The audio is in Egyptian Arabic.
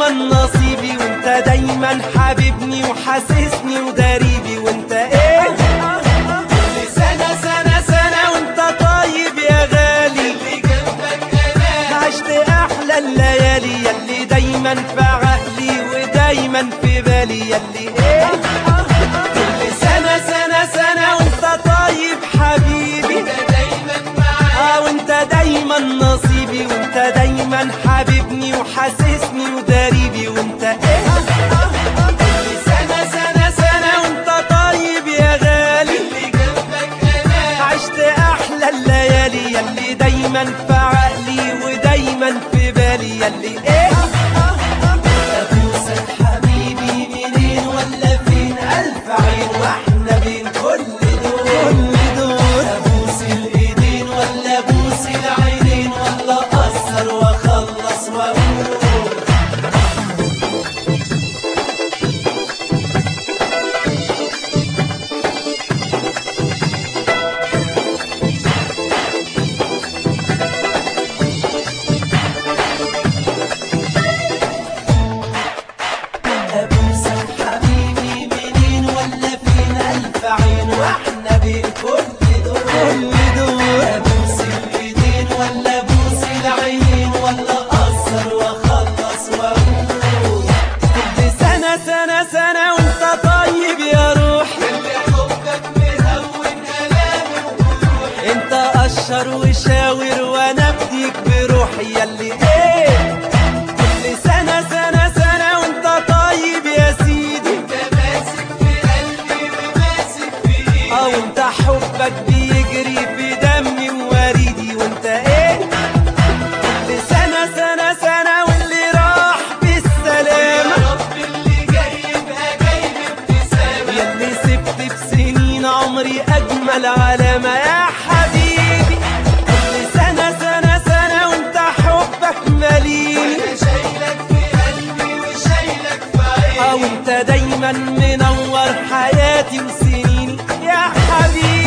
دايما نصيبي وانت دايما حبيبني وحاسسني وداريبي وانت ايه كل سنة سنة سنة وانت طيب يا غالي اللي جنبك انا عشت احلى الليالي يلي دايما في عقلي ودايما في بالي يلي ايه كل سنة سنة سنة وانت طيب حبيبي انت دايما معايا اه وانت دايما نصيبي وانت دايما حبيبني وحاسسني وداريبي وانت ايه كل سنة سنة سنة وانت طيب يا غالي اللي جنبك انا عشت احلى الليالي يلي دايما في عقلي ودايما في بالي يلي ايه ابوسك حبيبي منين ولا فين الف عين واحنا بين كل دول كل دول ابوس الايدين ولا ابوس العينين ولا اقصر واخلص واقول ابوسك حبيبي منين ولا فين الف عين واحنا بين كل دول كل دول ابوس الايدين ولا ابوس العينين ولا اقصر واخلص واقول كل سنه سنه سنه وانت طيب يا روحي اللي حبك مهون الامي وجروحي انت اشهر وشاور وانا بديك بروحي يلي ايه كل سنه سنه سنه وانت طيب يا سيدي انت ماسك في قلبي وماسك في ايدي اه وانت حبك بيجري في دمي ووريدي وانت ايه كل سنة سنة سنة واللي راح بالسلامة يا رب اللي جاي يبقى جاي بابتسامه يلي سبت في سنين عمري أجمل علامة يا حبيبي كل سنة سنة سنة وانت حبك مليني وانا شايلك في قلبي وشايلك في اه عيني وانت دايما منور حياتي وسنيني يا حبيبي